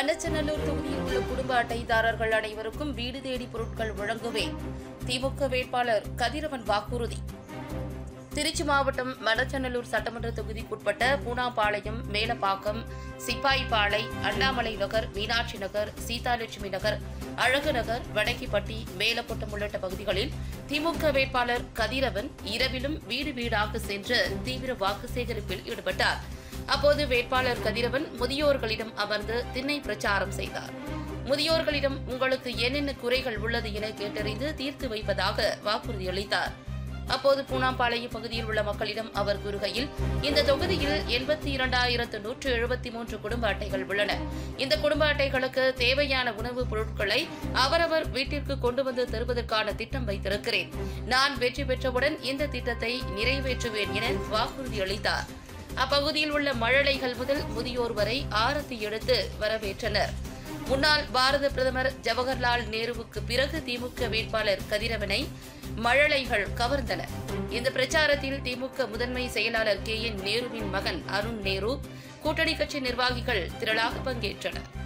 மண்ணச்சநல்லூர் தொகுதியில் உள்ள குடும்ப அட்டைதாரர்கள் அனைவருக்கும் வீடு தேடி பொருட்கள் வழங்குவேன் திமுக வேட்பாளர் கதிரவன் வாக்குறுதி திருச்சி மாவட்டம் மணச்சநல்லூர் சட்டமன்ற தொகுதிக்குட்பட்ட பூனாபாளையம் மேலப்பாக்கம் சிப்பாய்பாளை அண்ணாமலை நகர் மீனாட்சி நகர் சீதாலட்சுமி நகர் அழகு நகர் வடக்கிப்பட்டி மேலப்பட்டம் உள்ளிட்ட பகுதிகளில் திமுக வேட்பாளர் கதிரவன் இரவிலும் வீடு வீடாக சென்று தீவிர வாக்கு சேகரிப்பில் ஈடுபட்டார் அப்போது வேட்பாளர் கதிரவன் முதியோர்களிடம் அமர்ந்து திண்ணை பிரச்சாரம் செய்தார் முதியோர்களிடம் உங்களுக்கு என்னென்ன குறைகள் உள்ளது என கேட்டறிந்து தீர்த்து வைப்பதாக வாக்குறுதியளித்தார் அப்போது பூனாம்பாளையம் பகுதியில் உள்ள மக்களிடம் அவர் கூறுகையில் இந்த தொகுதியில் எண்பத்தி இரண்டாயிரத்து நூற்று எழுபத்தி மூன்று குடும்ப அட்டைகள் உள்ளன இந்த குடும்ப அட்டைகளுக்கு தேவையான உணவுப் பொருட்களை அவரவர் வீட்டிற்கு கொண்டு வந்து தருவதற்கான திட்டம் வைத்திருக்கிறேன் நான் வெற்றி பெற்றவுடன் இந்த திட்டத்தை நிறைவேற்றுவேன் என வாக்குறுதியளித்தார் அப்பகுதியில் உள்ள மழலைகள் முதல் முதியோர் வரை ஆரத்தி எடுத்து வரவேற்றனர் முன்னாள் பாரத பிரதமர் ஜவஹர்லால் நேருவுக்கு பிறகு திமுக வேட்பாளர் கதிரவனை மழலைகள் கவர்ந்தனர் இந்த பிரச்சாரத்தில் திமுக முதன்மை செயலாளர் கே என் நேருவின் மகன் அருண் நேரு கூட்டணி கட்சி நிர்வாகிகள் திரளாக பங்கேற்றனர்